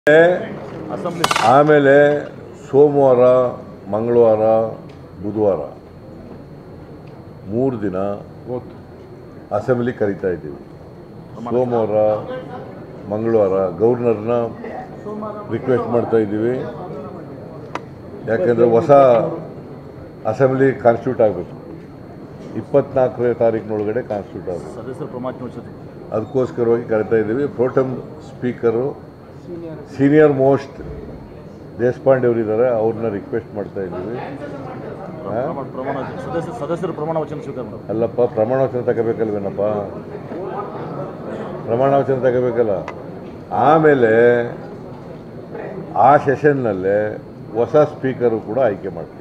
Assembly ಆಮೇಲೆ ಸೋಮವಾರ ಮಂಗಳವಾರ ಬುಧವಾರ ಮೂರು ದಿನ ಗೊತ್ತು ಅಸೆಂಬ್ಲಿ ಕರಿತಾ ಇದ್ದೀವಿ ಸೋಮವಾರ ಮಂಗಳವಾರ ಗವರ್ನರ್ನ ರಿಕ್ವೆಸ್ಟ್ ಮಾಡ್ತಾ ಇದ್ದೀವಿ ಯಾಕೆಂದರೆ ಹೊಸ ಅಸೆಂಬ್ಲಿ ಕಾನ್ಸ್ಟಿಟ್ಯೂಟ್ ಆಗಬೇಕು ಇಪ್ಪತ್ನಾಲ್ಕನೇ ತಾರೀಕಿನೊಳಗಡೆ ಕಾನ್ಸ್ಟಿಟ್ಯೂಟ್ ಆಗಬೇಕು ಸದಸ್ಯರ ಪ್ರಮಾಣ ವಚನ ಅದಕ್ಕೋಸ್ಕರವಾಗಿ ಕರಿತಾ ಇದ್ದೀವಿ protem speaker senior most Deshpande ಅವರಿದ್ದಾರೆ ಅವ್ರನ್ನ ರಿಕ್ವೆಸ್ಟ್ ಮಾಡ್ತಾ ಇದ್ದೀವಿ ಪ್ರಮಾಣ ಪ್ರಮಾಣ ಸದಸ್ಯ ಸದಸ್ಯರ ಪ್ರಮಾಣ ವಚನ ಸ್ವೀಕಾರ ಮಾಡೋದು ಅಲ್ಲಪ್ಪ ಪ್ರಮಾಣ ವಚನ ತಗೋಬೇಕಲ್ವೇನಪ್ಪ ಪ್ರಮಾಣ ವಚನ ತಗೋಬೇಕಲ್ಲ ಆಮೇಲೆ ಆ ಸೆಷನ್ನಲ್ಲೇ ಹೊಸ ಸ್ಪೀಕರು ಕೂಡ ಆಯ್ಕೆ ಮಾಡ್ತೀವಿ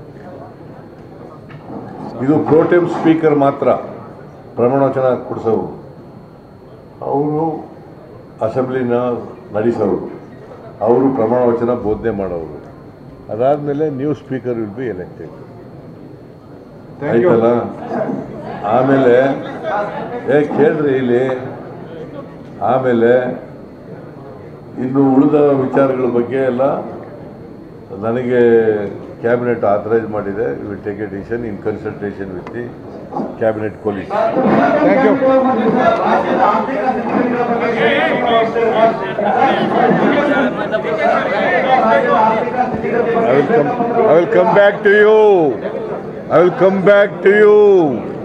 ಇದು ಪ್ರೋಟೆಮ್ ಸ್ಪೀಕರ್ ಮಾತ್ರ ಪ್ರಮಾಣ ವಚನ ಕೊಡಿಸೋರು ಅವರು ಅಸೆಂಬ್ಲಿನ ನಡೆಸೋರು ಅವರು ಪ್ರಮಾಣ ವಚನ ಬೋಧನೆ ಮಾಡೋರು ಅದಾದಮೇಲೆ new speaker will be elected ಆಯ್ತಲ್ಲ ಆಮೇಲೆ ಏ ಕೇಳ್ರಿ ಇಲ್ಲಿ ಆಮೇಲೆ ಇನ್ನು ಉಳಿದ ವಿಚಾರಗಳ ಬಗ್ಗೆ ಎಲ್ಲ ನನಗೆ ಕ್ಯಾಬಿನೆಟ್ ಆಥರೈಸ್ ಮಾಡಿದೆ will take a decision in consultation with the cabinet colleagues thank you I will come, I will come back to you. I will come back to you.